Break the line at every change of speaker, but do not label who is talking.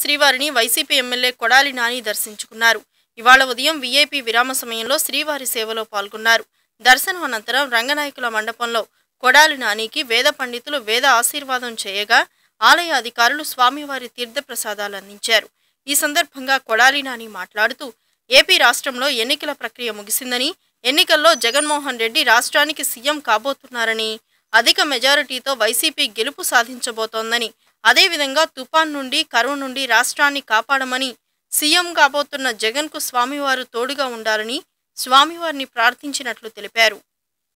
శ్రీవారిని YCP MLA Kodali Nani దర్శించుకున్నారు ఇవాళ ఉదయం వీఐపీ విరామ సమయంలో శ్రీవారి సేవలో పాల్గొన్నారు దర్శనం అనంతరం రంగనాయకుల మండపంలో కొడాలి నానికి వేద పండితులు వేద ఆశీర్వాదం చేయగా ఆలయ అధికారులు స్వామివారి తీర్థప్రసాదాలు అందించారు ఈ సందర్భంగా కొడాలి నాని మాట్లాడుతూ ఏపీ రాష్ట్రంలో ఎన్నికల ప్రక్రియ ముగిసిందని ఎన్నికల్లో జగన్మోహన్ రెడ్డి రాష్ట్రానికి సీఎం కాబోతున్నారని అధిక మెజారిటీతో వైసీపీ గెలుపు సాధించబోతోందని అదేవిధంగా తుపాన్ నుండి కరువు నుండి రాష్ట్రాన్ని కాపాడమని సీఎం కాబోతున్న జగన్కు స్వామివారు తోడుగా ఉండాలని స్వామివారిని ప్రార్థించినట్లు తెలిపారు